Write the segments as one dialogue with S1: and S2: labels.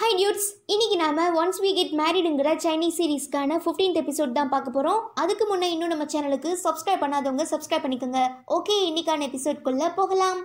S1: high dudes இன்னைக்கு நாம once we get மேரிடுங்கிற சைனீஸ் சீரீஸ்க்கான 15th எபிசோட் தான் பார்க்க போகிறோம் அதுக்கு முன்னே இன்னும் நம்ம சேனலுக்கு சப்ஸ்கிரைப் பண்ணாதவங்க சப்ஸ்கிரைப் பண்ணிக்கோங்க ஓகே இன்னைக்கான எபிசோட்குள்ளே போகலாம்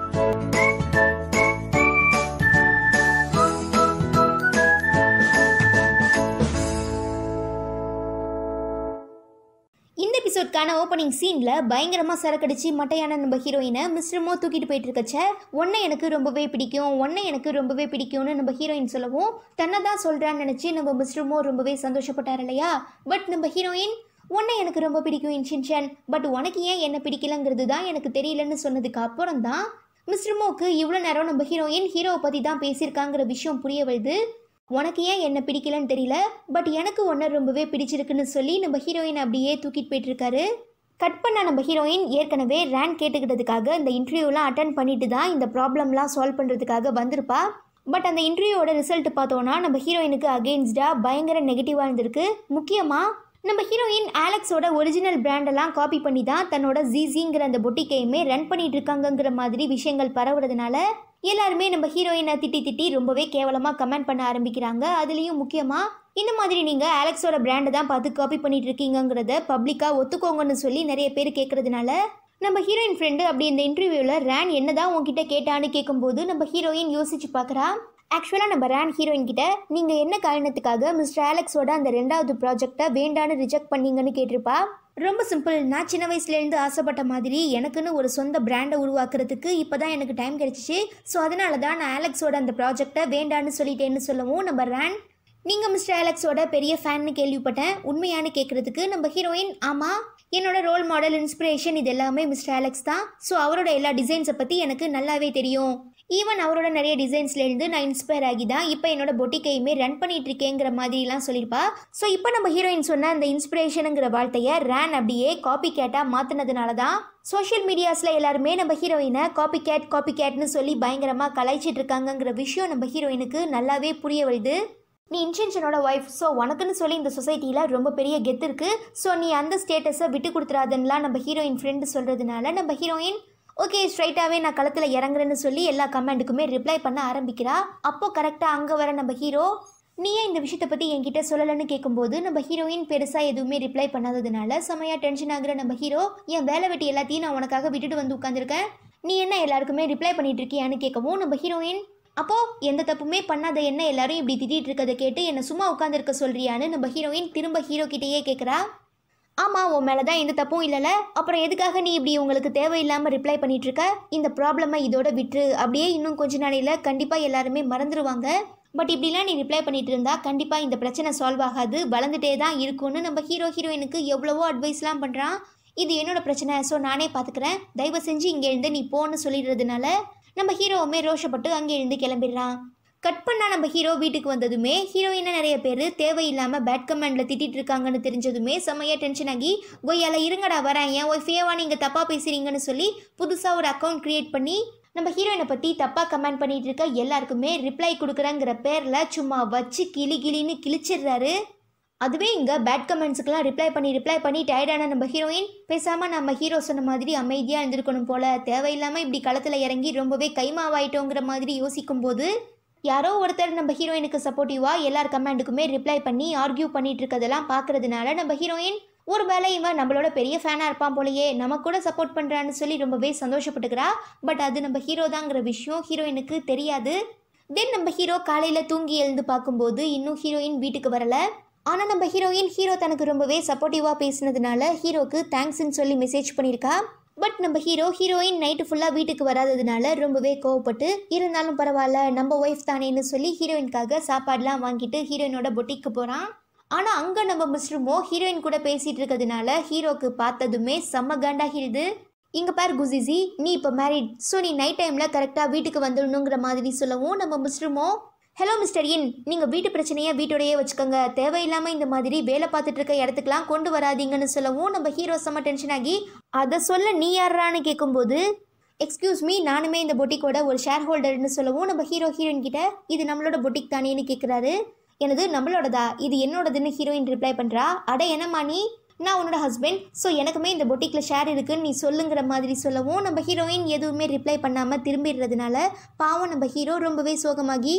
S1: இந்த எபிசோட்கான ஓப்பனிங் சீனில் பயங்கரமாக சரக்கடிச்சு மட்டையான நம்ம ஹீரோயினை மிஸ்டர் மோ தூக்கிட்டு போயிட்டு இருக்கச்ச ஒன்றை எனக்கு ரொம்பவே பிடிக்கும் ஒன்றை எனக்கு ரொம்பவே பிடிக்கும்னு நம்ம ஹீரோயின் சொல்லவும் தன்னை தான் சொல்கிறான்னு நினச்சி நம்ம மிஸ்டர் மோ ரொம்பவே சந்தோஷப்பட்டார் இல்லையா பட் நம்ம ஹீரோயின் உன்னை எனக்கு ரொம்ப பிடிக்கும் இன்ஷின்ஷன் பட் உனக்கு ஏன் என்ன பிடிக்கலங்கிறது தான் எனக்கு தெரியலன்னு சொன்னதுக்கு அப்புறம் தான் மிஸ்டர் மோக்கு இவ்வளோ நேரம் நம்ம ஹீரோயின் ஹீரோவை பற்றி தான் பேசியிருக்காங்கிற விஷயம் புரிய வருது உனக்கு ஏன் என்ன பிடிக்கலன்னு தெரியல பட் எனக்கு ஒன்றை ரொம்பவே பிடிச்சிருக்குன்னு சொல்லி நம்ம ஹீரோயின் அப்படியே தூக்கிட்டு போயிட்டு இருக்காரு கட் பண்ண நம்ம ஹீரோயின் ஏற்கனவே ரேங்க் கேட்டுக்கிட்டதுக்காக இந்த இன்டர்வியூலாம் அட்டன் பண்ணிட்டு தான் இந்த ப்ராப்ளம்லாம் சால்வ் பண்ணுறதுக்காக வந்திருப்பா பட் அந்த இன்டர்வியூவோட ரிசல்ட் பார்த்தோன்னா நம்ம ஹீரோயினுக்கு அகெயின்ஸ்டாக பயங்கர நெகட்டிவாக இருந்திருக்கு முக்கியமாக நம்ம ஹீரோயின் ஆலெக்ஸோட ஒரிஜினல் பிராண்டெல்லாம் காப்பி பண்ணி தான் தன்னோட ஜிசிங்கிற அந்த பொட்டிக்கையுமே ரன் பண்ணிட்டு இருக்காங்கங்கிற மாதிரி விஷயங்கள் பரவுறதுனால எல்லாருமே நம்ம ஹீரோயினை திட்டி திட்டி ரொம்பவே கேவலமாக கமெண்ட் பண்ண ஆரம்பிக்கிறாங்க அதுலேயும் முக்கியமாக இந்த மாதிரி நீங்கள் ஆலெக்ஸோட பிராண்டை தான் பார்த்து காப்பி பண்ணிட்டு இருக்கீங்கங்கிறத பப்ளிக்காக ஒத்துக்கோங்கன்னு சொல்லி நிறைய பேர் கேட்கறதுனால நம்ம ஹீரோயின் ஃப்ரெண்டு அப்படி இந்த இன்டர்வியூவில் ரேன் என்னதான் உன்கிட்ட கேட்டான்னு கேட்கும்போது நம்ம ஹீரோயின் யோசிச்சு பார்க்குறா ஆக்சுவலாக நம்ம ரேன் ஹீரோயின் கிட்ட நீங்கள் என்ன காரணத்துக்காக மிஸ்டர் ஆலெக்ஸோட அந்த ரெண்டாவது ப்ராஜெக்டை வேண்டான்னு ரிஜெக்ட் பண்ணீங்கன்னு கேட்டிருப்பா ரொம்ப சிம்பிள் நான் சின்ன வயசுலேருந்து ஆசைப்பட்ட மாதிரி எனக்குன்னு ஒரு சொந்த பிராண்டை உருவாக்குறதுக்கு இப்போ தான் எனக்கு டைம் கிடைச்சிச்சு ஸோ அதனால தான் நான் ஆலெக்ஸோட அந்த ப்ராஜெக்டை வேண்டான்னு சொல்லிட்டேன்னு சொல்லவும் நம்ம ரேன் நீங்கள் மிஸ்டர் ஆலெக்ஸோட பெரிய ஃபேன்னு கேள்விப்பட்டேன் உண்மையானு கேட்குறதுக்கு நம்ம ஹீரோயின் ஆமாம் என்னோட ரோல் மாடல் இன்ஸ்பிரேஷன் இது எல்லாமே மிஸ்டர் ஆலெக்ஸ் தான் ஸோ அவரோட எல்லா டிசைன்ஸை பற்றி எனக்கு நல்லாவே தெரியும் ஈவன் அவரோட நிறைய டிசைன்ஸ்லேருந்து நான் இன்ஸ்பயர் ஆகி தான் இப்போ என்னோட பொட்டிக்கையுமே ரன் பண்ணிட்டு இருக்கேங்கிற மாதிரிலாம் சொல்லியிருப்பா ஸோ இப்போ நம்ம ஹீரோயின் சொன்ன அந்த இன்ஸ்பிரேஷனுங்கிற வார்த்தையை ரேன் அப்படியே காப்பி கேட்டாக மாற்றினதுனால தான் சோஷியல் மீடியாஸில் எல்லாருமே நம்ம ஹீரோயினை காப்பி கேட் காப்பி கேட்னு சொல்லி பயங்கரமாக கலாய்ச்சிட்டு இருக்காங்கங்கிற விஷயம் நம்ம ஹீரோயினுக்கு நல்லாவே புரிய வருது நீ இன்டென்ஷனோட ஒய்ஃப் ஸோ உனக்குன்னு சொல்லி இந்த சொசைட்டியில் ரொம்ப பெரிய கெத்து இருக்குது ஸோ நீ அந்த ஸ்டேட்டஸை விட்டு கொடுத்துறாதன்னுலாம் நம்ம ஹீரோயின் ஃப்ரெண்டு சொல்கிறதுனால நம்ம ஹீரோயின் ஓகே ஸ்ட்ரைட்டாகவே நான் களத்தில் இறங்குறேன்னு சொல்லி எல்லா கமெண்ட்டுக்குமே ரிப்ளை பண்ண ஆரம்பிக்கிறா அப்போ கரெக்டாக அங்கே வர நம்ம ஹீரோ நீ ஏன் இந்த விஷயத்தை பற்றி என்கிட்ட சொல்லலைன்னு கேட்கும்போது நம்ம ஹீரோயின் பெருசாக எதுவுமே ரிப்ளை பண்ணாததுனால செமையாக டென்ஷன் ஆகுற நம்ம ஹீரோ என் வேலை வெட்டி எல்லாத்தையும் நான் உனக்காக விட்டுட்டு வந்து உட்காந்துருக்கேன் நீ என்ன எல்லாருக்குமே ரிப்ளை பண்ணிட்டு இருக்கியான்னு கேட்கவும் நம்ம ஹீரோயின் அப்போ எந்த தப்புமே பண்ணாத என்ன எல்லாரும் இப்படி திட்டிட்டு இருக்கதை கேட்டு என்னை சும்மா உட்காந்துருக்க சொல்றியான்னு நம்ம ஹீரோயின் திரும்ப ஹீரோ கிட்டேயே கேட்குறா ஆமாம் உன் மேலே தான் எந்த தப்பும் இல்லைல்ல அப்புறம் எதுக்காக நீ இப்படி உங்களுக்கு தேவையில்லாமல் ரிப்ளை பண்ணிட்டு இருக்க இந்த ப்ராப்ளமை இதோட விட்டுரு அப்படியே இன்னும் கொஞ்ச நாளையில் கண்டிப்பாக எல்லாருமே மறந்துடுவாங்க பட் இப்படிலாம் நீ ரிப்ளை பண்ணிட்டு இருந்தா கண்டிப்பாக இந்த பிரச்சனை சால்வ் ஆகாது வளர்ந்துட்டே தான் இருக்கும்னு நம்ம ஹீரோ ஹீரோயினுக்கு எவ்வளவோ அட்வைஸ்லாம் பண்ணுறான் இது என்னோட பிரச்சனை ஸோ நானே பார்த்துக்கிறேன் தயவு செஞ்சு இங்கே இருந்து நீ போன்னு சொல்லிடுறதுனால நம்ம ஹீரோவுமே ரோஷப்பட்டு அங்கே இருந்து கிளம்பிடுறான் கட் பண்ணா நம்ம ஹீரோ வீட்டுக்கு வந்ததுமே ஹீரோயினை நிறைய பேர் தேவையில்லாமல் பேட் கமெண்டில் திட்டிட்டு இருக்காங்கன்னு தெரிஞ்சதுமே செம்மையாக டென்ஷன் ஆகி கொய்யால இருங்கடா வரேன் என் ஒய்ஃபேவா நீங்கள் தப்பாக பேசுறீங்கன்னு சொல்லி புதுசாக ஒரு அக்கௌண்ட் க்ரியேட் பண்ணி நம்ம ஹீரோயினை பற்றி தப்பாக கமெண்ட் பண்ணிட்டு இருக்க எல்லாருக்குமே ரிப்ளை கொடுக்குறேங்கிற பேரில் சும்மா வச்சு கிளி கிளின்னு கிழிச்சிடுறாரு அதுவே இங்கே பேட் கமெண்ட்ஸுக்கெல்லாம் ரிப்ளை பண்ணி ரிப்ளை பண்ணி டயர்டான நம்ம ஹீரோயின் பேசாமல் நம்ம ஹீரோ சொன்ன மாதிரி அமைதியாக இருந்திருக்கணும் போல தேவையில்லாமல் இப்படி களத்தில் இறங்கி ரொம்பவே கைமாவாயிட்டோங்கிற மாதிரி யோசிக்கும் போது யாரோ ஒருத்தர் நம்ம ஹீரோயினுக்கு சப்போர்ட்டிவாக எல்லார் கமெண்ட்டுக்குமே ரிப்ளை பண்ணி ஆர்கியூ பண்ணிட்டு இருக்கதெல்லாம் பார்க்கறதுனால நம்ம ஹீரோயின் ஒரு வேளை இவன் நம்மளோட பெரிய ஃபேனாக இருப்பான் போலயே நம்ம கூட சப்போர்ட் பண்ணுறான்னு சொல்லி ரொம்பவே சந்தோஷப்பட்டுக்கிறா பட் அது நம்ம ஹீரோ தாங்கிற விஷயம் ஹீரோயினுக்கு தெரியாது தென் நம்ம ஹீரோ காலையில் தூங்கி எழுந்து பார்க்கும்போது இன்னும் ஹீரோயின் வீட்டுக்கு வரல ஆனால் நம்ம ஹீரோயின் ஹீரோ தனக்கு ரொம்பவே சப்போர்ட்டிவாக பேசினதுனால ஹீரோக்கு தேங்க்ஸ்ன்னு சொல்லி மெசேஜ் பண்ணியிருக்கா பட் நம்ம ஹீரோ ஹீரோயின் நைட்டு ஃபுல்லாக வீட்டுக்கு வராததுனால ரொம்பவே கோவப்பட்டு இருந்தாலும் பரவாயில்ல நம்ம ஒய்ஃப் தானேன்னு சொல்லி ஹீரோயினுக்காக சாப்பாடுலாம் வாங்கிட்டு ஹீரோயினோட பொட்டிக்கு போகிறான் ஆனால் அங்கே நம்ம மிஸ்டர் மோ ஹீரோயின் கூட பேசிகிட்டு இருக்கிறதுனால ஹீரோக்கு பார்த்ததுமே செம்ம காண்டாகிடுது இங்கே பார் குசிசி நீ இப்போ மேரிட் ஸோ நீ நைட் டைமில் கரெக்டாக வீட்டுக்கு வந்துடணுங்கிற மாதிரி சொல்லவும் நம்ம மிஸ்டர் மோ ஹலோ மிஸ்டர் இன் நீங்கள் வீட்டு பிரச்சனையை வீட்டோடையே வச்சுக்கோங்க தேவையில்லாமல் இந்த மாதிரி வேலை பார்த்துட்டு இருக்க இடத்துக்குலாம் கொண்டு வராதீங்கன்னு சொல்லவும் நம்ம ஹீரோ செம்ம டென்ஷன் ஆகி அதை சொல்ல நீ யாரான்னு கேட்கும்போது எக்ஸ்கியூஸ் மீ நானுமே இந்த பொட்டிக்கோட ஒரு ஷேர் ஹோல்டர்னு சொல்லவும் நம்ம ஹீரோ ஹீரோயின் கிட்ட இது நம்மளோட பொட்டிக் தானேன்னு கேட்குறாரு எனது நம்மளோடதா இது என்னோடதுன்னு ஹீரோயின் ரிப்ளை பண்ணுறா அட என்னம்மா நீ நான் உன்னோட ஹஸ்பண்ட் ஸோ எனக்குமே இந்த பொட்டிக்கில் ஷேர் இருக்குன்னு நீ சொல்லுங்கிற மாதிரி சொல்லவும் நம்ம ஹீரோயின் எதுவுமே ரிப்ளை பண்ணாமல் திரும்பிடுறதுனால பாவம் நம்ம ஹீரோ ரொம்பவே சோகமாகி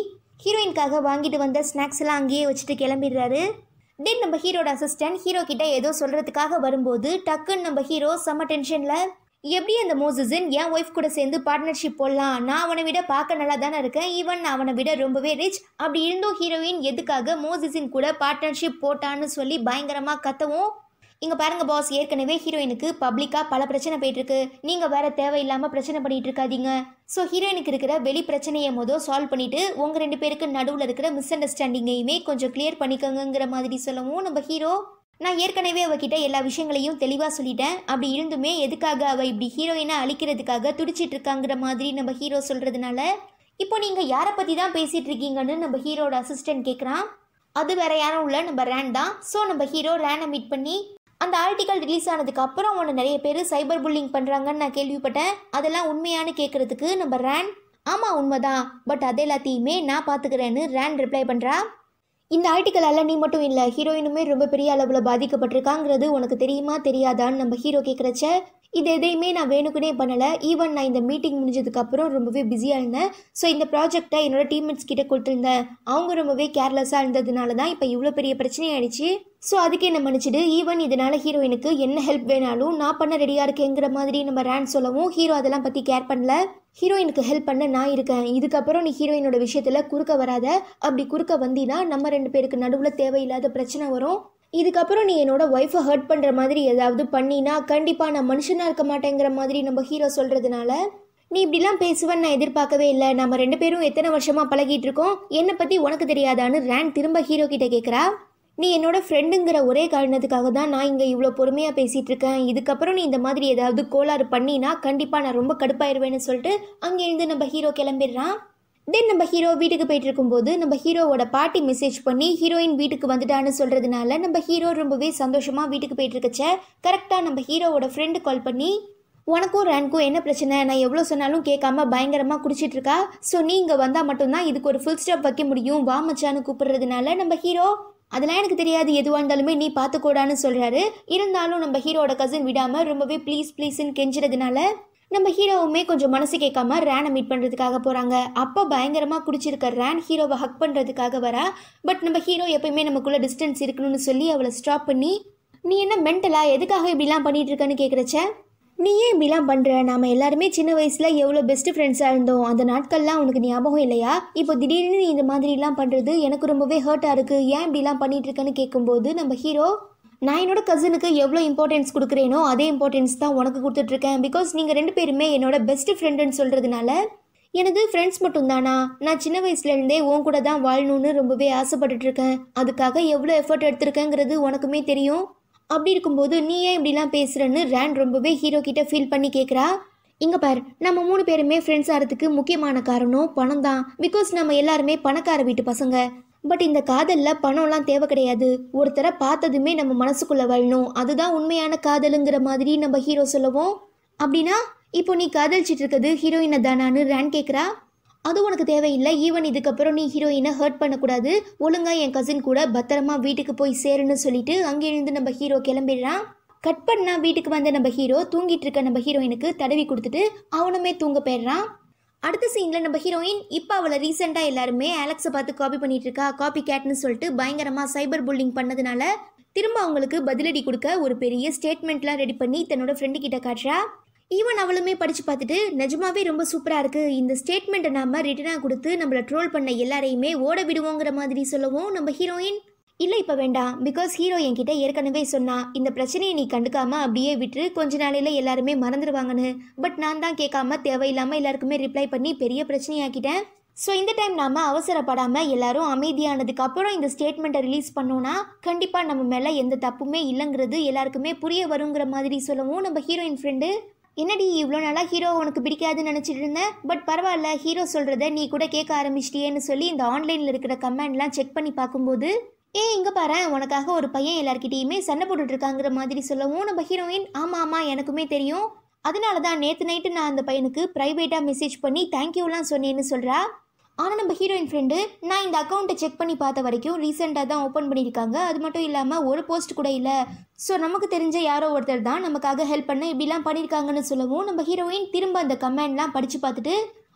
S1: ஹீரோயின்காக வாங்கிட்டு வந்த ஸ்நாக்ஸ் எல்லாம் அங்கேயே வச்சுட்டு கிளம்பிடுறாரு தென் நம்ம ஹீரோட அசிஸ்டன்ட் ஹீரோ கிட்ட ஏதோ சொல்றதுக்காக வரும்போது டக்குன்னு நம்ம ஹீரோ செம்ம டென்ஷன்ல எப்படி அந்த மோசஸன் என் ஒய்ஃப் கூட சேர்ந்து பார்ட்னர்ஷிப் போடலாம் நான் அவனை விட பார்க்க நல்லா தானே இருக்கேன் ஈவன் நான் அவனை விட ரொம்பவே ரிச் அப்படி இருந்தும் ஹீரோயின் எதுக்காக மோசஸின் கூட பார்ட்னர்ஷிப் போட்டான்னு சொல்லி பயங்கரமாக கத்தவும் இங்கே பாருங்க பாஸ் ஏற்கனவே ஹீரோயினுக்கு பப்ளிக்காக பல பிரச்சனை போயிட்டு இருக்கு நீங்கள் வேற தேவையில்லாமல் பிரச்சனை பண்ணிட்டு இருக்காதீங்க ஸோ ஹீரோயினுக்கு இருக்கிற வெளி பிரச்சனையை மொதல் சால்வ் பண்ணிட்டு உங்கள் ரெண்டு பேருக்கு நடுவில் இருக்கிற மிஸ் அண்டர்ஸ்டாண்டிங்கையுமே கொஞ்சம் கிளியர் பண்ணிக்கோங்கிற மாதிரி சொல்லவும் நம்ம ஹீரோ நான் ஏற்கனவே அவகிட்ட எல்லா விஷயங்களையும் தெளிவாக சொல்லிட்டேன் அப்படி இருந்துமே எதுக்காக அவள் இப்படி ஹீரோயினை அழிக்கிறதுக்காக துடிச்சிட்டு இருக்காங்கிற மாதிரி நம்ம ஹீரோ சொல்கிறதுனால இப்போ நீங்கள் யாரை பற்றி தான் பேசிகிட்டு இருக்கீங்கன்னு நம்ம ஹீரோட அசிஸ்டன்ட் கேட்குறான் அது வேற யாரும் இல்லை நம்ம ரேன் தான் ஸோ நம்ம ஹீரோ ரேனை மீட் பண்ணி அந்த ஆர்டிக்கல் ரிலீஸ் ஆனதுக்கு அப்புறம் உன்னை நிறைய பேர் சைபர் புல்லிங் பண்ணுறாங்கன்னு நான் கேள்விப்பட்டேன் அதெல்லாம் உண்மையானு கேட்குறதுக்கு நம்ம ரேன் ஆமாம் உண்மைதான் பட் அது எல்லாத்தையுமே நான் பார்த்துக்கிறேன்னு ரேன் ரிப்ளை பண்ணுறா இந்த ஆர்டிக்கலால் நீ மட்டும் இல்லை ஹீரோயினுமே ரொம்ப பெரிய அளவில் பாதிக்கப்பட்டிருக்காங்கிறது உனக்கு தெரியுமா தெரியாதான்னு நம்ம ஹீரோ கேட்குறச்ச இது எதையுமே நான் வேணுக்குனே பண்ணலை ஈவன் நான் இந்த மீட்டிங் முடிஞ்சதுக்கப்புறம் ரொம்பவே பிஸியாக இருந்தேன் ஸோ இந்த ப்ராஜெக்டை என்னோட டீம்மேட்ஸ் கிட்ட கொடுத்துருந்தேன் அவங்க ரொம்பவே கேர்லெஸ்ஸாக இருந்ததுனால தான் இப்போ இவ்வளோ பெரிய பிரச்சனை ஆயிடுச்சு ஸோ அதுக்கு என்ன மன்னிச்சிடு ஈவன் இதனால் ஹீரோயினுக்கு என்ன ஹெல்ப் வேணாலும் நான் பண்ண ரெடியாக இருக்கேங்கிற மாதிரி நம்ம ரேன் சொல்லவும் ஹீரோ அதெல்லாம் பற்றி கேர் பண்ணல ஹீரோயினுக்கு ஹெல்ப் பண்ண நான் இருக்கேன் இதுக்கப்புறம் நீ ஹீரோயினோட விஷயத்தில் குறுக்க வராத அப்படி குறுக்க வந்தீங்கன்னா நம்ம ரெண்டு பேருக்கு நடுவில் தேவையில்லாத பிரச்சனை வரும் இதுக்கப்புறம் நீ என்னோட ஒய்ஃபை ஹர்ட் பண்ணுற மாதிரி ஏதாவது பண்ணினா கண்டிப்பாக நான் மனுஷனாக இருக்க மாட்டேங்கிற மாதிரி நம்ம ஹீரோ சொல்கிறதுனால நீ இப்படிலாம் பேசுவேன்னு நான் எதிர்பார்க்கவே இல்லை நம்ம ரெண்டு பேரும் எத்தனை வருஷமாக பழகிட்டு இருக்கோம் என்னை பற்றி உனக்கு தெரியாதான்னு ரேன் திரும்ப ஹீரோ கிட்ட கேட்குறா நீ என்னோட ஃப்ரெண்டுங்கிற ஒரே காரணத்துக்காக தான் நான் இங்கே இவ்வளோ பொறுமையாக பேசிகிட்டு இருக்கேன் இதுக்கப்புறம் நீ இந்த மாதிரி ஏதாவது கோளாறு பண்ணினா கண்டிப்பாக நான் ரொம்ப கடுப்பாயிருவேன்னு சொல்லிட்டு அங்கேருந்து நம்ம ஹீரோ கிளம்பிடுறான் தென் நம்ம ஹீரோ வீட்டுக்கு போயிட்டு இருக்கும்போது நம்ம ஹீரோவோட பாட்டி மெசேஜ் பண்ணி ஹீரோயின் வீட்டுக்கு வந்துட்டான்னு சொல்கிறதுனால நம்ம ஹீரோ ரொம்பவே சந்தோஷமாக வீட்டுக்கு போயிட்டு இருக்கச்ச கரெக்டாக நம்ம ஹீரோவோட ஃப்ரெண்டு கால் பண்ணி உனக்கும் ரேனுக்கும் என்ன பிரச்சனை நான் எவ்வளோ சொன்னாலும் கேட்காம பயங்கரமாக குடிச்சிட்டு இருக்கா ஸோ நீ இங்கே வந்தால் மட்டும்தான் இதுக்கு ஒரு ஃபுல் ஸ்டாப் வைக்க முடியும் வா மச்சான்னு கூப்பிடுறதுனால நம்ம ஹீரோ அதெல்லாம் எனக்கு தெரியாது எதுவாக இருந்தாலுமே நீ பார்த்துக்கூடான்னு சொல்கிறாரு இருந்தாலும் நம்ம ஹீரோட கசின் விடாமல் ரொம்பவே ப்ளீஸ் ப்ளீஸ்ன்னு கெஞ்சுறதுனால நம்ம ஹீரோவுமே கொஞ்சம் மனசு கேட்காம ரேனை மீட் பண்ணுறதுக்காக போகிறாங்க அப்போ பயங்கரமாக குடிச்சிருக்க ரேன் ஹீரோவை ஹக் பண்ணுறதுக்காக வரா பட் நம்ம ஹீரோ எப்பயுமே நமக்குள்ள டிஸ்டன்ஸ் இருக்கணும்னு சொல்லி அவளை ஸ்டாப் பண்ணி நீ என்ன மென்டலா எதுக்காக இப்படிலாம் பண்ணிட்டு இருக்கன்னு கேட்குறச்ச நீ ஏன் இப்படிலாம் பண்ணுற நாம எல்லாருமே சின்ன வயசில் எவ்வளோ பெஸ்ட் ஃப்ரெண்ட்ஸாக இருந்தோம் அந்த நாட்கள்லாம் உனக்கு ஞாபகம் இல்லையா இப்போ திடீர்னு நீ இந்த மாதிரிலாம் பண்ணுறது எனக்கு ரொம்பவே ஹர்ட்டாக இருக்குது ஏன் இப்படிலாம் பண்ணிட்டு இருக்கன்னு கேட்கும்போது நம்ம ஹீரோ நான் என்னோட கசினுக்கு எவ்வளோ இம்பார்ட்டன்ஸ் கொடுக்குறேனோ அதே இம்பார்ட்டன்ஸ் தான் உனக்கு கொடுத்துட்ருக்கேன் பிகாஸ் நீங்கள் ரெண்டு பேருமே என்னோட பெஸ்ட் ஃப்ரெண்டுன்னு சொல்கிறதுனால எனது ஃப்ரெண்ட்ஸ் மட்டும்தானா நான் சின்ன வயசுலேருந்தே உன் கூட தான் வாழணும்னு ரொம்பவே ஆசைப்பட்டுட்டு இருக்கேன் அதுக்காக எவ்வளோ எஃபர்ட் எடுத்திருக்கேங்கிறது உனக்குமே தெரியும் அப்படி இருக்கும்போது நீ ஏன் இப்படிலாம் பேசுகிறன்னு ரேன் ரொம்பவே ஹீரோ கிட்ட ஃபீல் பண்ணி கேட்குறா இங்கே பார் நம்ம மூணு பேருமே ஃப்ரெண்ட்ஸ் ஆகிறதுக்கு முக்கியமான காரணம் பணம் தான் பிகாஸ் நம்ம எல்லாருமே பணக்கார வீட்டு பசங்க பட் இந்த காதலில் பணம்லாம் தேவை கிடையாது ஒருத்தரை பார்த்ததுமே நம்ம மனசுக்குள்ளே வரணும் அதுதான் உண்மையான காதலுங்கிற மாதிரி நம்ம ஹீரோ சொல்லவும் அப்படின்னா இப்போ நீ காதலிச்சிட்டு இருக்கிறது ஹீரோயினை தானான்னு ரேன் கேட்குறா அது உனக்கு தேவையில்லை ஈவன் இதுக்கப்புறம் நீ ஹீரோயினை ஹர்ட் பண்ணக்கூடாது ஒழுங்கா என் கசின் கூட பத்திரமா வீட்டுக்கு போய் சேருன்னு சொல்லிட்டு அங்கேருந்து நம்ம ஹீரோ கிளம்பிடுறான் கட் பண்ணா வீட்டுக்கு வந்த நம்ம ஹீரோ தூங்கிட்டு இருக்க நம்ம ஹீரோயினுக்கு தடவி கொடுத்துட்டு அவனுமே தூங்க போயிடுறான் அடுத்த சீனில் நம்ம ஹீரோயின் இப்போ அவளை ரீசெண்டாக எல்லாருமே அலெக்ஸை பார்த்து காப்பி பண்ணிட்டு இருக்கா காப்பி கேட்னு சொல்லிட்டு பயங்கரமாக சைபர் புல்லிங் பண்ணதுனால திரும்ப அவங்களுக்கு பதிலடி கொடுக்க ஒரு பெரிய ஸ்டேட்மெண்ட்லாம் ரெடி பண்ணி தன்னோட ஃப்ரெண்டு கிட்ட காட்டுறா ஈவன் அவளுமே படித்து பார்த்துட்டு நிஜமாவே ரொம்ப சூப்பராக இருக்குது இந்த ஸ்டேட்மெண்ட்டை நாம ரிட்டனாக கொடுத்து நம்மளை ட்ரோல் பண்ண எல்லாரையுமே ஓட விடுவோங்கிற மாதிரி சொல்லவும் நம்ம ஹீரோயின் இல்லை இப்போ வேண்டாம் பிகாஸ் ஹீரோ என்கிட்ட ஏற்கனவே சொன்னா இந்த பிரச்சனையை நீ கண்டுக்காம அப்படியே விட்டு கொஞ்ச நாளையில எல்லாருமே மறந்துடுவாங்கன்னு பட் நான் தான் கேட்காம தேவையில்லாமல் எல்லாருக்குமே ரிப்ளை பண்ணி பெரிய பிரச்சனையாக்கிட்டேன் ஸோ இந்த டைம் நாம அவசரப்படாமல் எல்லாரும் அமைதியானதுக்கு அப்புறம் இந்த ஸ்டேட்மெண்ட்டை ரிலீஸ் பண்ணோன்னா கண்டிப்பாக நம்ம மேலே எந்த தப்புமே இல்லைங்கிறது எல்லாருக்குமே புரிய வருங்கிற மாதிரி சொல்லவும் நம்ம ஹீரோயின் ஃப்ரெண்டு என்னடி இவ்வளோ நாளாக ஹீரோ உனக்கு பிடிக்காதுன்னு நினச்சிட்டு இருந்தேன் பட் பரவாயில்ல ஹீரோ சொல்கிறத நீ கூட கேட்க ஆரம்பிச்சிட்டியேன்னு சொல்லி இந்த ஆன்லைனில் இருக்கிற கமெண்ட்லாம் செக் பண்ணி பார்க்கும்போது ஏ இங்கே பாரு உனக்காக ஒரு பையன் எல்லார்கிட்டயுமே சண்டை போட்டுட்டு இருக்காங்கிற மாதிரி சொல்லவும் நம்ம ஹீரோயின் ஆமாம் ஆமாம் எனக்குமே தெரியும் அதனால தான் நேற்று நைட்டு நான் அந்த பையனுக்கு ப்ரைவேட்டாக மெசேஜ் பண்ணி தேங்க்யூலாம் சொன்னேன்னு சொல்கிறா ஆனால் நம்ம ஹீரோயின் ஃப்ரெண்டு நான் இந்த அக்கௌண்ட்டை செக் பண்ணி பார்த்த வரைக்கும் ரீசெண்டாக தான் ஓப்பன் பண்ணியிருக்காங்க அது மட்டும் இல்லாமல் ஒரு போஸ்ட் கூட இல்லை ஸோ நமக்கு தெரிஞ்ச யாரோ ஒருத்தர் தான் நமக்காக ஹெல்ப் பண்ண இப்படிலாம் பண்ணியிருக்காங்கன்னு சொல்லவும் நம்ம ஹீரோயின் திரும்ப அந்த கமெண்ட்லாம் படித்து பார்த்துட்டு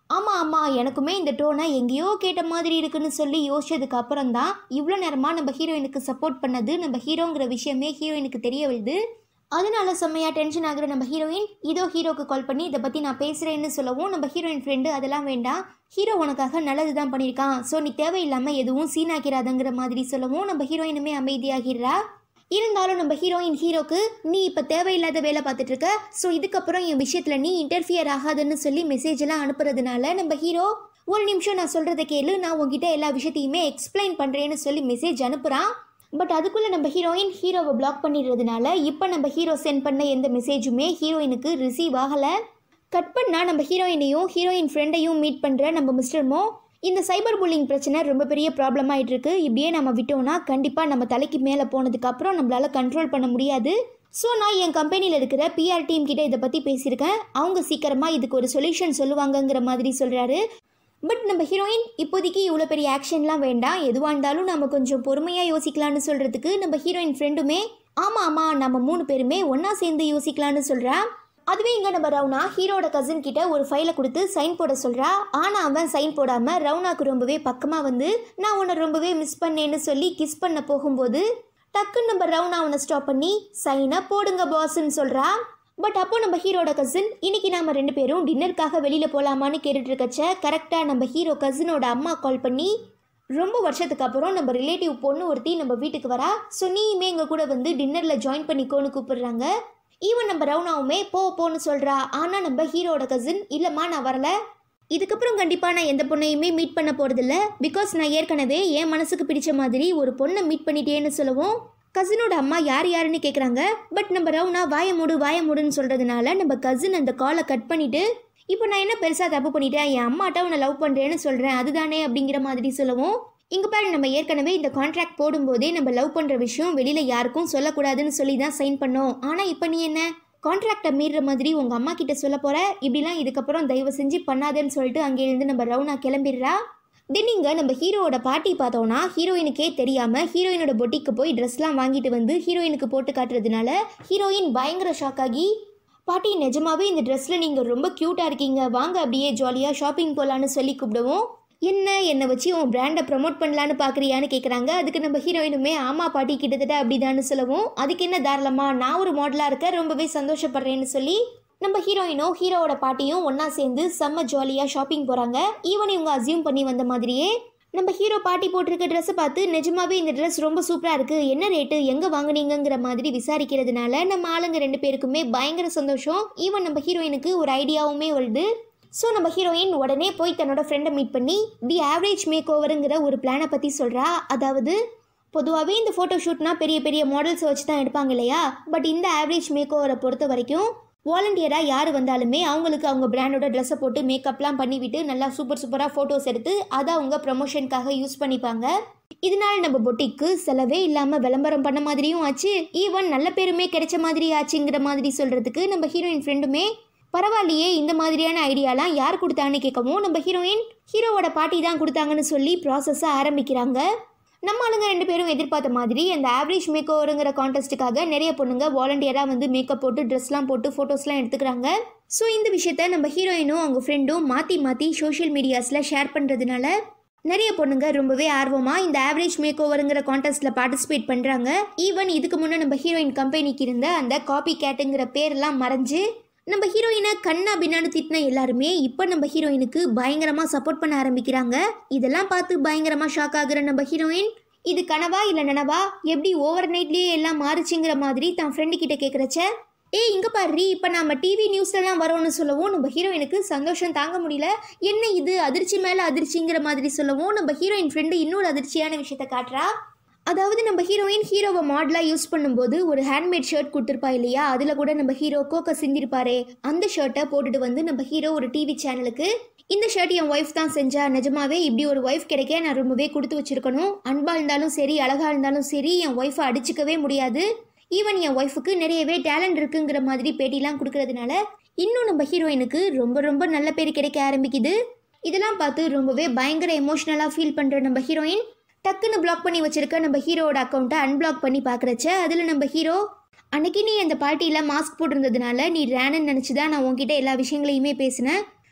S1: ஆமாம் ஆமாம் எனக்குமே இந்த டோனை எங்கேயோ கேட்ட மாதிரி இருக்குன்னு சொல்லி யோசிச்சதுக்கு அப்புறம் தான் இவ்வளோ நேரமாக நம்ம ஹீரோயினுக்கு சப்போர்ட் பண்ணது நம்ம ஹீரோங்கிற விஷயமே ஹீரோயினுக்கு தெரிய வருது அதனால செம்மையாக டென்ஷன் ஆகுற நம்ம ஹீரோயின் இதோ ஹீரோக்கு கால் பண்ணி இதை பற்றி நான் பேசுகிறேன்னு சொல்லவும் நம்ம ஹீரோயின் ஃப்ரெண்டு அதெல்லாம் வேண்டாம் ஹீரோ உனக்காக நல்லது தான் பண்ணியிருக்கான் ஸோ நீ தேவையில்லாமல் எதுவும் சீனாக்கிறாதங்கிற மாதிரி சொல்லவும் நம்ம ஹீரோயினுமே அமைதியாகிறா இருந்தாலும் நம்ம ஹீரோயின் ஹீரோக்கு நீ இப்போ தேவையில்லாத வேலை பார்த்துட்டு இருக்க ஸோ இதுக்கப்புறம் என் விஷயத்தில் நீ இன்டர்ஃபியர் ஆகாதுன்னு சொல்லி மெசேஜ் எல்லாம் அனுப்புறதுனால நம்ம ஹீரோ ஒரு நிமிஷம் நான் சொல்கிறத கேளு நான் உங்ககிட்ட எல்லா விஷயத்தையுமே எக்ஸ்பிளைன் பண்ணுறேன்னு சொல்லி மெசேஜ் அனுப்புகிறான் பட் அதுக்குள்ளே நம்ம ஹீரோயின் ஹீரோவை பிளாக் பண்ணிடுறதுனால இப்போ நம்ம ஹீரோ சென்ட் பண்ண எந்த மெசேஜுமே ஹீரோயினுக்கு ரிசீவ் ஆகலை கட் பண்ணால் நம்ம ஹீரோயினையும் ஹீரோயின் ஃப்ரெண்டையும் மீட் பண்ணுற நம்ம மிஸ்டர் மோ இந்த சைபர் புல்லிங் பிரச்சனை ரொம்ப பெரிய ப்ராப்ளம் ஆயிட்டு இருக்கு இப்படியே நம்ம விட்டோம்னா கண்டிப்பாக நம்ம தலைக்கு மேலே போனதுக்கப்புறம் நம்மளால் கண்ட்ரோல் பண்ண முடியாது ஸோ நான் என் கம்பெனியில் இருக்கிற பிஆர் டீம் கிட்ட இதை பற்றி பேசியிருக்கேன் அவங்க சீக்கிரமாக இதுக்கு ஒரு சொல்யூஷன் சொல்லுவாங்கங்கிற மாதிரி சொல்கிறாரு பட் நம்ம ஹீரோயின் இப்போதைக்கு இவ்வளோ பெரிய ஆக்ஷன்லாம் வேண்டாம் எதுவாக இருந்தாலும் நம்ம கொஞ்சம் பொறுமையாக யோசிக்கலாம்னு சொல்கிறதுக்கு நம்ம ஹீரோயின் ஃப்ரெண்டுமே ஆமாம் ஆமாம் நம்ம மூணு பேருமே ஒன்றா சேர்ந்து யோசிக்கலாம்னு சொல்கிறா அதுவே இங்கே நம்ம ரவுனா ஹீரோட கசின் கிட்ட ஒரு ஃபைலை கொடுத்து சைன் போட சொல்கிறா ஆனால் அவன் சைன் போடாமல் ரவுனாக்கு ரொம்பவே பக்கமாக வந்து நான் உன்னை ரொம்பவே மிஸ் பண்ணேன்னு சொல்லி கிஸ் பண்ண போகும்போது டக்குன்னு நம்ம ரவுனா அவனை ஸ்டாப் பண்ணி சைனை போடுங்க பாஸ்ன்னு சொல்கிறா பட் அப்போ நம்ம ஹீரோட கசின் இன்னைக்கு நாம ரெண்டு பேரும் டின்னருக்காக வெளியில் போகலாமான்னு கேட்டுட்டு இருக்கச்ச கரெக்டாக நம்ம ஹீரோ கசினோட அம்மா கால் பண்ணி ரொம்ப வருஷத்துக்கு அப்புறம் நம்ம ரிலேட்டிவ் பொண்ணு ஒருத்தி நம்ம வீட்டுக்கு வரா ஸோ நீயுமே எங்கள் கூட வந்து டின்னரில் ஜாயின் பண்ணிக்கோன்னு கூப்பிடுறாங்க ஈவன் நம்ம ரவுனாவுமே போ போன்னு சொல்கிறா ஆனால் நம்ம ஹீரோட கசின் இல்லைம்மா நான் வரல இதுக்கப்புறம் கண்டிப்பாக நான் எந்த பொண்ணையுமே மீட் பண்ண போகிறதில்ல பிகாஸ் நான் ஏற்கனவே என் மனசுக்கு பிடிச்ச மாதிரி ஒரு பொண்ணை மீட் பண்ணிட்டேன்னு சொல்லவும் கசினோட அம்மா யார் யாருன்னு கேட்குறாங்க பட் நம்ம ரவுனா வாய மூடு வாய மூடுன்னு சொல்கிறதுனால நம்ம கசின் அந்த காலை கட் பண்ணிவிட்டு இப்போ நான் என்ன பெருசாக தப்பு பண்ணிட்டேன் என் அம்மாட்ட உன்னை லவ் பண்ணுறேன்னு சொல்கிறேன் அதுதானே அப்படிங்கிற மாதிரி சொல்லவும் இங்கே பாரு நம்ம ஏற்கனவே இந்த கான்ட்ராக்ட் போடும்போதே நம்ம லவ் பண்ணுற விஷயம் வெளியில் யாருக்கும் சொல்லக்கூடாதுன்னு சொல்லி தான் சைன் பண்ணோம் ஆனால் இப்போ நீ என்ன கான்ட்ராக்டை மீறுற மாதிரி உங்கள் அம்மா கிட்ட சொல்ல போகிற இப்படிலாம் இதுக்கப்புறம் தயவு செஞ்சு பண்ணாதேன்னு சொல்லிட்டு அங்கேருந்து நம்ம ரவுனா கிளம்பிடுறா தென் இங்கே நம்ம ஹீரோவோட பாட்டி பார்த்தோன்னா ஹீரோயினுக்கே தெரியாமல் ஹீரோயினோட பொட்டிக்கு போய் ட்ரெஸ்லாம் வாங்கிட்டு வந்து ஹீரோயினுக்கு போட்டு காட்டுறதுனால ஹீரோயின் பயங்கர ஷாக் ஆகி பாட்டி நிஜமாவே இந்த ட்ரெஸ்ஸில் நீங்கள் ரொம்ப க்யூட்டாக இருக்கீங்க வாங்க அப்படியே ஜாலியாக ஷாப்பிங் போகலான்னு சொல்லி கூப்பிடுவோம் என்ன என்னை வச்சு உன் பிராண்டை ப்ரமோட் பண்ணலான்னு பார்க்குறியான்னு கேட்குறாங்க அதுக்கு நம்ம ஹீரோயினுமே ஆமா பாட்டி கிட்டத்தட்ட அப்படிதான்னு சொல்லவும் அதுக்கு என்ன தாராளமா நான் ஒரு மாடலாக இருக்க ரொம்பவே சந்தோஷப்படுறேன்னு சொல்லி நம்ம ஹீரோயினும் ஹீரோவோட பாட்டியும் ஒன்றா சேர்ந்து செம்ம ஜாலியாக ஷாப்பிங் போகிறாங்க ஈவன் இவங்க அசியூம் பண்ணி வந்த மாதிரியே நம்ம ஹீரோ பாட்டி போட்டிருக்க ட்ரெஸ்ஸை பார்த்து நிஜமாவே இந்த ட்ரெஸ் ரொம்ப சூப்பராக இருக்குது என்ன ரேட்டு எங்கே வாங்குனீங்கங்கிற மாதிரி விசாரிக்கிறதுனால நம்ம ஆளுங்க ரெண்டு பேருக்குமே பயங்கர சந்தோஷம் ஈவன் நம்ம ஹீரோயினுக்கு ஒரு ஐடியாவுமே வருது ஸோ நம்ம ஹீரோயின் உடனே போய் தன்னோட ஃப்ரெண்டை மீட் பண்ணி தி ஆவரேஜ் மேக் ஓவருங்கிற ஒரு பிளானை பற்றி சொல்கிறா அதாவது பொதுவாகவே இந்த ஃபோட்டோ ஷூட்னா பெரிய பெரிய மாடல்ஸை வச்சு தான் எடுப்பாங்க இல்லையா பட் இந்த ஆவரேஜ் மேக் ஓவரை பொறுத்த வரைக்கும் வாலண்டியராக யார் வந்தாலுமே அவங்களுக்கு அவங்க பிராண்டோட ட்ரெஸ்ஸை போட்டு மேக்கப்லாம் பண்ணிவிட்டு நல்லா சூப்பர் சூப்பராக ஃபோட்டோஸ் எடுத்து அதை அவங்க ப்ரமோஷனுக்காக யூஸ் பண்ணிப்பாங்க இதனால நம்ம பொட்டிக்கு செலவே இல்லாமல் விளம்பரம் பண்ண மாதிரியும் ஆச்சு ஈவன் நல்ல பேருமே கிடைச்ச மாதிரி ஆச்சுங்கிற மாதிரி சொல்கிறதுக்கு நம்ம ஹீரோயின் ஃப்ரெண்டுமே பரவாயில்லையே இந்த மாதிரியான ஐடியாலாம் யார் கொடுத்தாங்கன்னு கேட்கவும் நம்ம ஹீரோயின் ஹீரோவோட பாட்டி தான் கொடுத்தாங்கன்னு சொல்லி ப்ராசஸை ஆரம்பிக்கிறாங்க நம்ம ஆளுங்க ரெண்டு பேரும் எதிர்பார்த்த மாதிரி அந்த ஆவரேஜ் மேக் ஓவருங்கிற கான்டெஸ்ட்டுக்காக நிறைய பொண்ணுங்க வாலண்டியராக வந்து மேக்கப் போட்டு ட்ரெஸ்லாம் போட்டு ஃபோட்டோஸ்லாம் எடுத்துக்கிறாங்க ஸோ இந்த விஷயத்த நம்ம ஹீரோயினும் அவங்க ஃப்ரெண்டும் மாற்றி மாற்றி சோஷியல் மீடியாஸில் ஷேர் பண்ணுறதுனால நிறைய பொண்ணுங்க ரொம்பவே ஆர்வமாக இந்த ஆவரேஜ் மேக் ஓவருங்கிற கான்டெஸ்ட்டில் பார்ட்டிசிபேட் பண்ணுறாங்க ஈவன் இதுக்கு முன்னே நம்ம ஹீரோயின் கம்பெனிக்கு இருந்த அந்த காப்பி கேட்டுங்கிற பேரெல்லாம் மறைஞ்சு நம்ம ஹீரோயினை கண்ணா பின்னான்னு திட்டின எல்லாருமே இப்போ நம்ம ஹீரோயினுக்கு பயங்கரமாக சப்போர்ட் பண்ண ஆரம்பிக்கிறாங்க இதெல்லாம் பார்த்து பயங்கரமாக ஷாக் ஆகுற நம்ம ஹீரோயின் இது கனவா இல்லை நனவா எப்படி ஓவர் நைட்லேயே எல்லாம் மாறுச்சுங்கிற மாதிரி தான் ஃப்ரெண்டு கிட்ட கேட்குறச்ச ஏய் இங்கே பாரு இப்போ நாம டிவி நியூஸ்லலாம் வரோம்னு சொல்லவும் நம்ம ஹீரோயினுக்கு சந்தோஷம் தாங்க முடியல என்ன இது அதிர்ச்சி மேலே அதிர்ச்சிங்கிற மாதிரி சொல்லவும் நம்ம ஹீரோயின் ஃப்ரெண்டு இன்னொரு அதிர்ச்சியான விஷயத்த காட்டுறா அதாவது நம்ம ஹீரோயின் ஹீரோவை மாடலாக யூஸ் பண்ணும்போது ஒரு ஹேண்ட்மேட் ஷர்ட் கொடுத்துருப்பா இல்லையா அதில் கூட நம்ம ஹீரோ கோக்க செஞ்சிருப்பாரே அந்த ஷர்ட்டை போட்டுட்டு வந்து நம்ம ஹீரோ ஒரு டிவி சேனலுக்கு இந்த ஷர்ட் என் ஒய்ஃப் தான் செஞ்சா நிஜமாவே இப்படி ஒரு ஒய்ஃப் கிடைக்க நான் ரொம்பவே கொடுத்து வச்சிருக்கணும் அன்பா இருந்தாலும் சரி அழகா இருந்தாலும் சரி என் ஒய்ஃபை அடிச்சுக்கவே முடியாது ஈவன் என் ஒய்ஃபுக்கு நிறையவே டேலண்ட் இருக்குங்கிற மாதிரி பேட்டிலாம் கொடுக்கறதுனால இன்னும் நம்ம ஹீரோயினுக்கு ரொம்ப ரொம்ப நல்ல பேர் கிடைக்க ஆரம்பிக்குது இதெல்லாம் பார்த்து ரொம்பவே பயங்கர எமோஷ்னலாக ஃபீல் பண்ணுற நம்ம ஹீரோயின் டக்குன்னு பிளாக் பண்ணி வச்சிருக்க நம்ம ஹீரோவோட அக்கௌண்ட்டை அன்பிளாக் பண்ணி பார்க்குறச்ச அதில் நம்ம ஹீரோ அன்னைக்கு நீ அந்த பார்ட்டியில் மாஸ்க் போட்டிருந்ததுனால நீ ரேனன்னு நினச்சி தான் நான் உன்கிட்ட எல்லா விஷயங்களையுமே பேசினேன்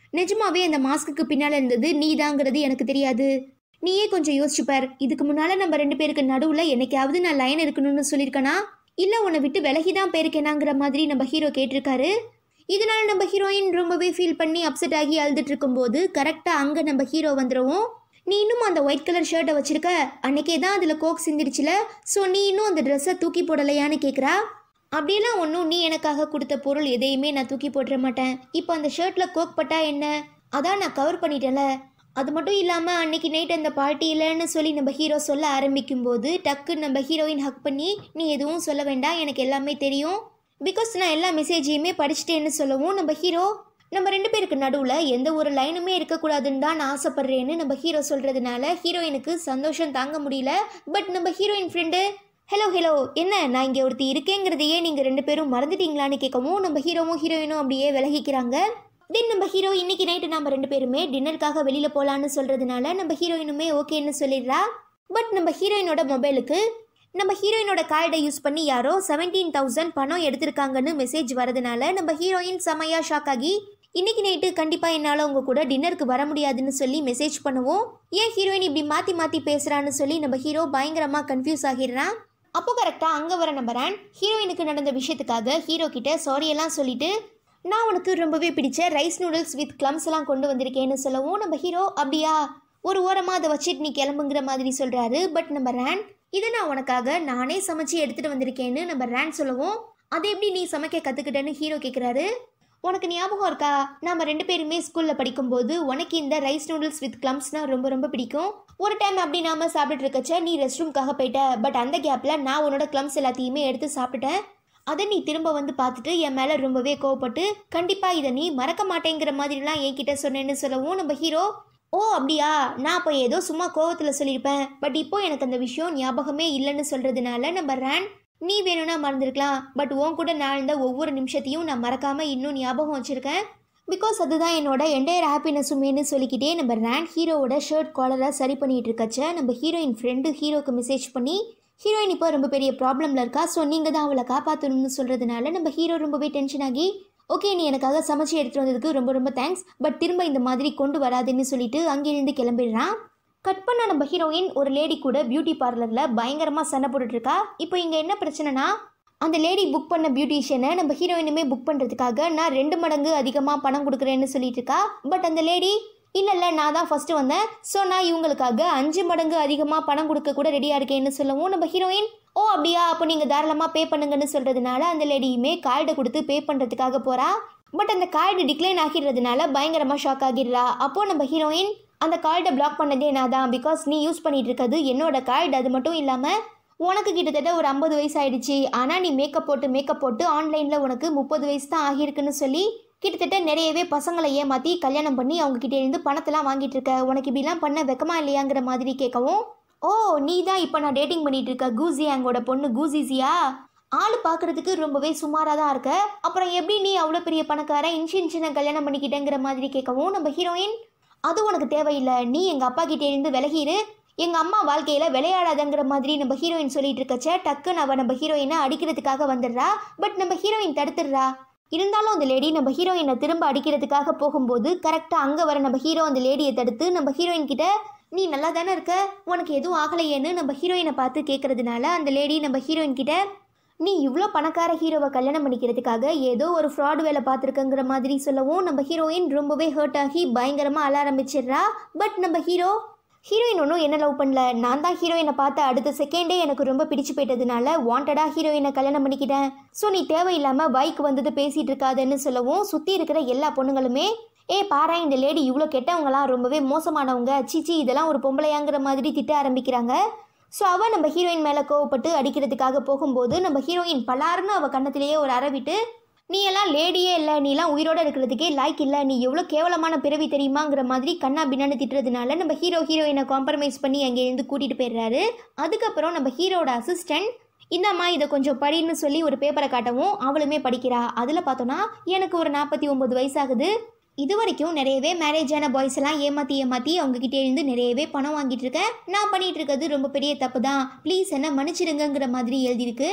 S1: நிஜமாவே அந்த மாஸ்க்குக்கு பின்னால் இருந்தது நீதாங்கிறது எனக்கு தெரியாது நீயே கொஞ்சம் யோசிச்சு பார் இதுக்கு முன்னால நம்ம ரெண்டு பேருக்கு நடுவுல என்னைக்காவது நான் லைன் இருக்கணும்னு சொல்லியிருக்கனா இல்ல உன்னை விட்டு விலகி தான் போயிருக்கேனாங்கிற மாதிரி நம்ம ஹீரோ கேட்டிருக்காரு இதனால நம்ம ஹீரோயின் ரொம்பவே ஃபீல் பண்ணி அப்செட் ஆகி அழுதுட்டு இருக்கும்போது கரெக்டா அங்க நம்ம ஹீரோ வந்துருவோம் நீ இன்னும் அந்த ஒயிட் கலர் ஷர்ட்டை வச்சிருக்க அன்னைக்கே தான் அதில் கோக் சிந்திடுச்சுல ஸோ நீ இன்னும் அந்த ட்ரெஸ்ஸை தூக்கி போடலையான்னு கேட்குறா அப்படியெல்லாம் ஒன்றும் நீ எனக்காக கொடுத்த பொருள் எதையுமே நான் தூக்கி போட்டுற மாட்டேன் இப்போ அந்த ஷர்ட்டில் கோக் பட்டா என்ன அதான் நான் கவர் பண்ணிட்டேன்ல அது மட்டும் இல்லாமல் அன்னைக்கு நைட் அந்த பார்ட்டி இல்லைன்னு சொல்லி நம்ம ஹீரோ சொல்ல ஆரம்பிக்கும் போது டக்கு நம்ம ஹீரோயின் ஹக் பண்ணி நீ எதுவும் சொல்ல வேண்டாம் எனக்கு எல்லாமே தெரியும் பிகாஸ் நான் எல்லா மெசேஜையுமே படிச்சிட்டேன்னு சொல்லவும் நம்ம ஹீரோ நம்ம ரெண்டு பேருக்கு நடுவில் எந்த ஒரு லைனுமே இருக்கக்கூடாதுன்னு தான் நான் ஆசைப்படுறேன்னு நம்ம ஹீரோ சொல்கிறதுனால ஹீரோயினுக்கு சந்தோஷம் தாங்க முடியல பட் நம்ம ஹீரோயின் ஃப்ரெண்டு ஹலோ ஹலோ என்ன நான் இங்கே ஒருத்தி இருக்கேங்கிறதையே நீங்கள் ரெண்டு பேரும் மறந்துட்டீங்களான்னு கேட்கவும் நம்ம ஹீரோவும் ஹீரோயினும் அப்படியே விலகிக்கிறாங்க தென் நம்ம ஹீரோ இன்னைக்கு நைட்டு நம்ம ரெண்டு பேருமே டின்னருக்காக வெளியில் போகலான்னு சொல்கிறதுனால நம்ம ஹீரோயினுமே ஓகேன்னு சொல்லிடுறா பட் நம்ம ஹீரோயினோட மொபைலுக்கு நம்ம ஹீரோயினோட கார்டை யூஸ் பண்ணி யாரோ செவன்டீன் தௌசண்ட் பணம் எடுத்திருக்காங்கன்னு மெசேஜ் வரதுனால நம்ம ஹீரோயின் செமையா ஷாக் ஆகி இன்னைக்கு நைட்டு கண்டிப்பாக என்னால் உங்க கூட டின்னருக்கு வர முடியாதுன்னு சொல்லி மெசேஜ் பண்ணுவோம் ஏன் ஹீரோயின் இப்படி மாற்றி மாற்றி பேசுகிறான்னு சொல்லி நம்ம ஹீரோ பயங்கரமாக கன்ஃபியூஸ் ஆகிடுறான் அப்போ கரெக்டாக அங்கே வர நம்பரான் ஹீரோயினுக்கு நடந்த விஷயத்துக்காக ஹீரோ கிட்ட சாரி எல்லாம் சொல்லிட்டு நான் உனக்கு ரொம்பவே பிடிச்ச ரைஸ் நூடுல்ஸ் வித் கிளம்ஸ் எல்லாம் கொண்டு வந்திருக்கேன்னு சொல்லவும் நம்ம ஹீரோ அப்படியா ஒரு ஓரமாக அதை வச்சுட்டு நீ கிளம்புங்கிற மாதிரி சொல்கிறாரு பட் நம்ம ரேன் இதை நான் உனக்காக நானே சமைச்சு எடுத்துகிட்டு வந்திருக்கேன்னு நம்ம ரேன் சொல்லவும் அதை எப்படி நீ சமைக்க கற்றுக்கிட்டேன்னு ஹீரோ கேட்குறாரு உனக்கு ஞாபகம் இருக்கா நாம ரெண்டு பேருமே ஸ்கூலில் படிக்கும்போது உனக்கு இந்த ரைஸ் நூடுல்ஸ் வித் கிளம்ஸ்னா ரொம்ப ரொம்ப பிடிக்கும் ஒரு டைம் அப்படி நாம சாப்பிட்டுட்டு இருக்கச்ச நீ ரெஸ்ட் ரூம்காக போயிட்ட பட் அந்த கேப்பில் நான் உன்னோட கிளம்ஸ் எல்லாத்தையுமே எடுத்து சாப்பிட்டுட்டேன் அதை நீ திரும்ப வந்து பார்த்துட்டு என் மேலே ரொம்பவே கோவப்பட்டு கண்டிப்பாக இதை நீ மறக்க மாட்டேங்கிற மாதிரிலாம் என்கிட்ட சொன்னேன்னு சொல்லவும் நம்ம ஹீரோ ஓ அப்படியா நான் இப்போ ஏதோ சும்மா கோவத்தில் சொல்லியிருப்பேன் பட் இப்போ எனக்கு அந்த விஷயம் ஞாபகமே இல்லைன்னு சொல்கிறதுனால நம்ம ரேன் நீ வேணும்னா மறந்துருக்கலாம் பட் உன் கூட நான் இருந்த ஒவ்வொரு நிமிஷத்தையும் நான் மறக்காமல் இன்னும் ஞாபகம் வச்சுருக்கேன் பிகாஸ் அதுதான் என்னோட என்டையர் ஹாப்பினஸுமேனு சொல்லிக்கிட்டே நம்ம ரேன் ஹீரோவோட ஷர்ட் காலரை சரி பண்ணிட்டு இருக்கச்ச நம்ம ஹீரோயின் ஃப்ரெண்டு ஹீரோக்கு மெசேஜ் பண்ணி ஹீரோயின் இப்போ ரொம்ப பெரிய ப்ராப்ளமில் இருக்கா ஸோ நீங்கள் தான் அவளை காப்பாற்றணும்னு சொல்கிறதுனால நம்ம ஹீரோ ரொம்பவே டென்ஷன் ஆகி ஓகே நீ எனக்காக சமைச்சு எடுத்துகிட்டு வந்ததுக்கு ரொம்ப ரொம்ப தேங்க்ஸ் பட் திரும்ப இந்த மாதிரி கொண்டு வராதுன்னு சொல்லிட்டு அங்கேருந்து கிளம்பிடுறான் கட் பண்ண நம்ம ஹீரோயின் ஒரு லேடி கூட பியூட்டி பார்லரில் பயங்கரமாக சண்டை போட்டுட்டு இருக்கா இப்போ இங்கே என்ன பிரச்சனைனா அந்த லேடி புக் பண்ண பியூட்டிஷியனை நம்ம ஹீரோயினுமே புக் பண்ணுறதுக்காக நான் ரெண்டு மடங்கு அதிகமாக பணம் கொடுக்குறேன்னு சொல்லிட்டு இருக்கா பட் அந்த லேடி இல்லை இல்லை நான் தான் ஃபஸ்ட்டு வந்தேன் ஸோ நான் இவங்களுக்காக அஞ்சு மடங்கு அதிகமாக பணம் கொடுக்க கூட ரெடியாக இருக்கேன்னு சொல்லவும் நம்ம ஹீரோயின் ஓ அப்படியா அப்போ நீங்கள் தாராளமாக பே பண்ணுங்கன்னு சொல்கிறதுனால அந்த லேடியுமே கார்டை கொடுத்து பே பண்ணுறதுக்காக போகிறா பட் அந்த கார்டு டிக்ளைன் ஆகிடுறதுனால பயங்கரமாக ஷாக் ஆகிடுறா அப்போது நம்ம ஹீரோயின் அந்த கார்டை பிளாக் பண்ணதே நான் தான் பிகாஸ் நீ யூஸ் பண்ணிட்டு இருக்கிறது என்னோட கார்டு அது மட்டும் இல்லாமல் உனக்கு கிட்டத்தட்ட ஒரு ஐம்பது வயசு ஆயிடுச்சு ஆனால் நீ மேக்கப் போட்டு மேக்கப் போட்டு ஆன்லைனில் உனக்கு முப்பது வயசு தான் ஆகியிருக்குன்னு சொல்லி கிட்டத்தட்ட நிறையவே பசங்களை ஏமாற்றி கல்யாணம் பண்ணி அவங்க கிட்ட இருந்து பணத்தெல்லாம் வாங்கிட்டு இருக்க உனக்கு இப்படிலாம் பண்ண வெக்கமா இல்லையாங்கிற மாதிரி கேட்கவும் ஓ நீ தான் இப்போ நான் டேட்டிங் பண்ணிட்டு இருக்க கூசியாங்கோட பொண்ணு கூசிசியா ஆள் பார்க்கறதுக்கு ரொம்பவே சுமாராக தான் இருக்க அப்புறம் எப்படி நீ அவ்வளோ பெரிய பணக்கார இன்ஷியன்ஷனை கல்யாணம் பண்ணிக்கிட்டேங்கிற மாதிரி கேட்கவும் நம்ம ஹீரோயின் அது உனக்கு தேவையில்லை நீ எங்கள் அப்பா கிட்டே இருந்து விலகிரு எங்கள் அம்மா வாழ்க்கையில் விளையாடாதங்கிற மாதிரி நம்ம ஹீரோயின் சொல்லிட்டு இருக்கச்ச டக்குன்னு அவ நம்ம ஹீரோயினை அடிக்கிறதுக்காக வந்துடுறா பட் நம்ம ஹீரோயின் தடுத்துடுறா இருந்தாலும் அந்த லேடி நம்ம ஹீரோயினை திரும்ப அடிக்கிறதுக்காக போகும்போது கரெக்டாக அங்கே வர நம்ம ஹீரோ அந்த லேடியை தடுத்து நம்ம ஹீரோயின் கிட்ட நீ நல்லா தானே இருக்க உனக்கு எதுவும் ஆகலையேன்னு நம்ம ஹீரோயினை பார்த்து கேட்கறதுனால அந்த லேடி நம்ம ஹீரோயின் கிட்ட நீ இவ்வளோ பணக்கார ஹீரோவை கல்யாணம் பண்ணிக்கிறதுக்காக ஏதோ ஒரு ஃப்ராட் வேலை பார்த்துருக்கங்கிற மாதிரி சொல்லவும் நம்ம ஹீரோயின் ரொம்பவே ஹர்ட் ஆகி பயங்கரமாக அழ ஆரம்பிச்சிடுறா பட் நம்ம ஹீரோ ஹீரோயின் ஒன்றும் என்ன லவ் பண்ணல நான் தான் ஹீரோயினை பார்த்த அடுத்த செகண்டே எனக்கு ரொம்ப பிடிச்சு போயிட்டதுனால வாண்டடாக ஹீரோயினை கல்யாணம் பண்ணிக்கிட்டேன் ஸோ நீ தேவையில்லாமல் பைக் வந்தது பேசிகிட்டு இருக்காதுன்னு சொல்லவும் சுற்றி இருக்கிற எல்லா பொண்ணுங்களுமே ஏ பாரா இந்த லேடி இவ்வளோ கெட்டவங்களாம் ரொம்பவே மோசமானவங்க சீச்சி இதெல்லாம் ஒரு பொம்பளையாங்கிற மாதிரி திட்ட ஆரம்பிக்கிறாங்க ஸோ அவள் நம்ம ஹீரோயின் மேலே கோவப்பட்டு அடிக்கிறதுக்காக போகும்போது நம்ம ஹீரோயின் பலாருன்னு அவள் கன்னத்திலேயே ஒரு அரவிட்டு நீ எல்லாம் லேடியே இல்லை நீ எல்லாம் உயிரோட இருக்கிறதுக்கே லாய்க் இல்லை நீ எவ்வளோ கேவலமான பிறவி தெரியுமாங்கிற மாதிரி கண்ணா பின்னான்னு திட்டுறதுனால நம்ம ஹீரோ ஹீரோயினை காம்ப்ரமைஸ் பண்ணி அங்கேருந்து கூட்டிகிட்டு போயிடுறாரு அதுக்கப்புறம் நம்ம ஹீரோட அசிஸ்டன்ட் இந்தாம்மா இதை கொஞ்சம் படின்னு சொல்லி ஒரு பேப்பரை காட்டவும் அவளுமே படிக்கிறா அதில் பார்த்தோன்னா எனக்கு ஒரு நாற்பத்தி ஒம்பது வயசாகுது இது வரைக்கும் நிறையவே மேரேஜ் ஆன பாய்ஸ் எல்லாம் ஏமாற்றி ஏமாற்றி அவங்க கிட்டே இருந்து நிறையவே பணம் வாங்கிட்டு இருக்கேன் நான் பண்ணிட்டு இருக்கிறது ரொம்ப பெரிய தப்பு தான் ப்ளீஸ் என்ன மன்னிச்சிடுங்கங்கிற மாதிரி எழுதியிருக்கு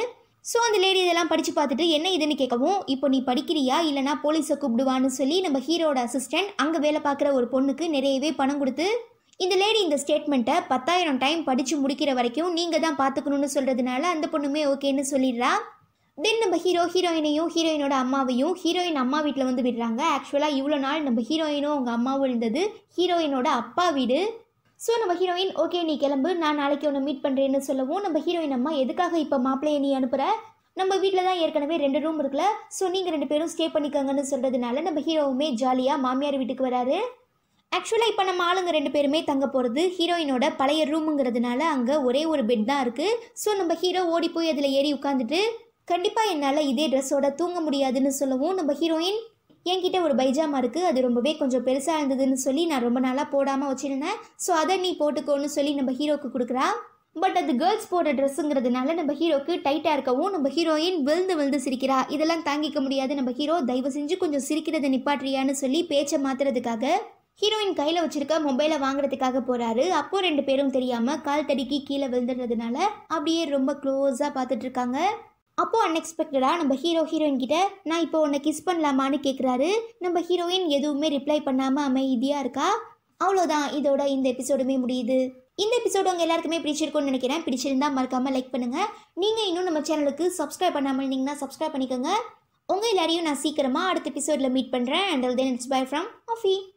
S1: ஸோ அந்த லேடி இதெல்லாம் படித்து பார்த்துட்டு என்ன இதுன்னு கேட்கவும் இப்போ நீ படிக்கிறியா இல்லைனா போலீஸை கூப்பிடுவான்னு சொல்லி நம்ம ஹீரோட அசிஸ்டன்ட் அங்கே வேலை பார்க்குற ஒரு பொண்ணுக்கு நிறையவே பணம் கொடுத்து இந்த லேடி இந்த ஸ்டேட்மெண்ட்டை பத்தாயிரம் டைம் படித்து முடிக்கிற வரைக்கும் நீங்கள் தான் பார்த்துக்கணும்னு சொல்கிறதுனால அந்த பொண்ணுமே ஓகேன்னு சொல்லிடுறா தென் நம்ம ஹீரோ ஹீரோயினையும் ஹீரோயினோட அம்மாவையும் ஹீரோயின் அம்மா வீட்டில் வந்து விடுறாங்க ஆக்சுவலாக இவ்வளோ நாள் நம்ம ஹீரோயினும் அவங்க அம்மாவும் இருந்தது ஹீரோயினோட அப்பா வீடு ஸோ நம்ம ஹீரோயின் ஓகே நீ கிளம்பு நான் நாளைக்கு உன்னை மீட் பண்ணுறேன்னு சொல்லவும் நம்ம ஹீரோயின் அம்மா எதுக்காக இப்போ மாப்பிள்ளையை நீ அனுப்புகிற நம்ம வீட்டில் தான் ஏற்கனவே ரெண்டு ரூம் இருக்குல்ல ஸோ நீங்கள் ரெண்டு பேரும் ஸ்டே பண்ணிக்கோங்கன்னு சொல்கிறதுனால நம்ம ஹீரோவுமே ஜாலியாக மாமியார் வீட்டுக்கு வராரு ஆக்சுவலாக இப்போ நம்ம ஆளுங்க ரெண்டு பேருமே தங்க போகிறது ஹீரோயினோட பழைய ரூமுங்கிறதுனால அங்கே ஒரே ஒரு பெட் தான் இருக்குது ஸோ நம்ம ஹீரோ ஓடி போய் அதில் ஏறி உட்காந்துட்டு கண்டிப்பாக என்னால் இதே ட்ரெஸ்ஸோட தூங்க முடியாதுன்னு சொல்லவும் நம்ம ஹீரோயின் என்கிட்ட ஒரு பைஜாமா இருக்குது அது ரொம்பவே கொஞ்சம் பெருசாக இருந்ததுன்னு சொல்லி நான் ரொம்ப நாளாக போடாமல் வச்சுருந்தேன் ஸோ அதை நீ போட்டுக்கோன்னு சொல்லி நம்ம ஹீரோக்கு கொடுக்குறா பட் அது கேர்ள்ஸ் போடுற ட்ரெஸ்ஸுங்கிறதுனால நம்ம ஹீரோக்கு டைட்டாக இருக்கவும் நம்ம ஹீரோயின் விழுந்து விழுந்து சிரிக்கிறா இதெல்லாம் தாங்கிக்க முடியாது நம்ம ஹீரோ தயவு செஞ்சு கொஞ்சம் சிரிக்கிறத நிப்பாட்றியான்னு சொல்லி பேச்சை மாத்துறதுக்காக ஹீரோயின் கையில் வச்சிருக்க மொபைலை வாங்குறதுக்காக போகிறாரு அப்போ ரெண்டு பேரும் தெரியாமல் கால் தடுக்கி கீழே விழுந்துடுறதுனால அப்படியே ரொம்ப க்ளோஸாக பார்த்துட்டு இருக்காங்க அப்போ அன்எக்ஸ்பெக்டடாக நம்ம ஹீரோ ஹீரோயின் கிட்ட நான் இப்போ உன்னை கிஸ் பண்ணலாமான்னு கேட்குறாரு நம்ம ஹீரோயின் எதுவுமே ரிப்ளை பண்ணாமல் அமைதியாக இருக்கா அவ்வளோதான் இதோட இந்த எபிசோடுமே முடியுது இந்த எபிசோடு உங்கள் எல்லாருக்குமே பிடிச்சிருக்கும்னு நினைக்கிறேன் பிடிச்சிருந்தா மறக்காமல் லைக் பண்ணுங்கள் நீங்கள் இன்னும் நம்ம சேனலுக்கு சப்ஸ்கிரைப் பண்ணாமல் இருந்தீங்கன்னா சப்ஸ்கிரைப் பண்ணிக்கோங்க உங்கள் எல்லாரையும் நான் சீக்கிரமாக அடுத்த எபிசோடில் மீட் பண்ணுறேன் and then it's bye from ஆஃபி